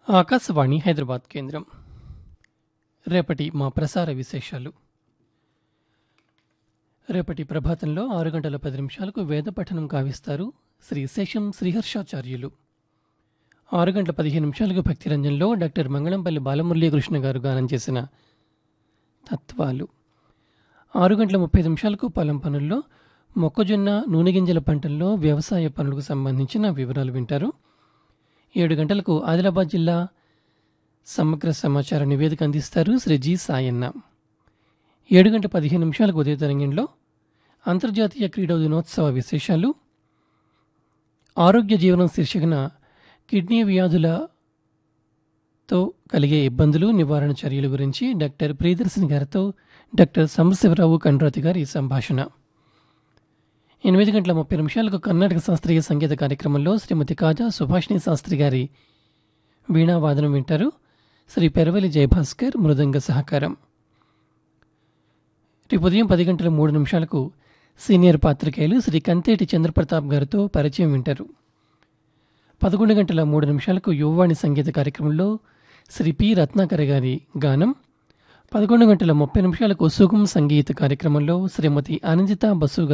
ఆకాశవాణి హైదరాబాద్ కేంద్రం రేపటి మా ప్రసార విశేషాలు రేపటి ప్రభాతంలో ఆరు గంటల పది నిమిషాలకు వేద పఠనం కావిస్తారు శ్రీ శేషం శ్రీహర్షాచార్యులు ఆరు గంటల పదిహేను నిమిషాలకు భక్తిరంజన్లో డాక్టర్ మంగళంపల్లి బాలమురళీకృష్ణ గారు గానం చేసిన తత్వాలు ఆరు గంటల ముప్పై నిమిషాలకు పొలం పనుల్లో మొక్కజొన్న నూనె గింజల పంటల్లో వ్యవసాయ పనులకు సంబంధించిన వివరాలు వింటారు ఏడు గంటలకు ఆదిలాబాద్ జిల్లా సమగ్ర సమాచార నివేదిక అందిస్తారు శ్రీ జి సాయన్న ఏడు గంట పదిహేను నిమిషాలకు ఉదయ తరంగంలో అంతర్జాతీయ క్రీడా దినోత్సవ విశేషాలు ఆరోగ్య జీవనం శీర్షికన కిడ్నీ వ్యాధులతో కలిగే ఇబ్బందులు నివారణ చర్యల గురించి డాక్టర్ ప్రియదర్శిని గారితో డాక్టర్ సంబశివరావు కండ్రాతి గారి సంభాషణ ఎనిమిది గంటల ముప్పై నిమిషాలకు కర్ణాటక శాస్త్రీయ సంగీత కార్యక్రమంలో శ్రీమతి కాజా సుభాషిణి శాస్త్రి గారి వీణావాదనం వింటారు శ్రీ పెరవలి జయభాస్కర్ మృదంగ సహకారం రేపు ఉదయం పది గంటల మూడు నిమిషాలకు సీనియర్ పాత్రికేయులు శ్రీ కంతేటి చంద్రప్రతాప్ గారితో పరిచయం వింటారు పదకొండు గంటల మూడు నిమిషాలకు యువవాణి సంగీత కార్యక్రమంలో శ్రీ పి రత్నాకర్ గారి గానం పదకొండు గంటల ముప్పై నిమిషాలకు సుగం సంగీత కార్యక్రమంలో శ్రీమతి అనంజిత బసు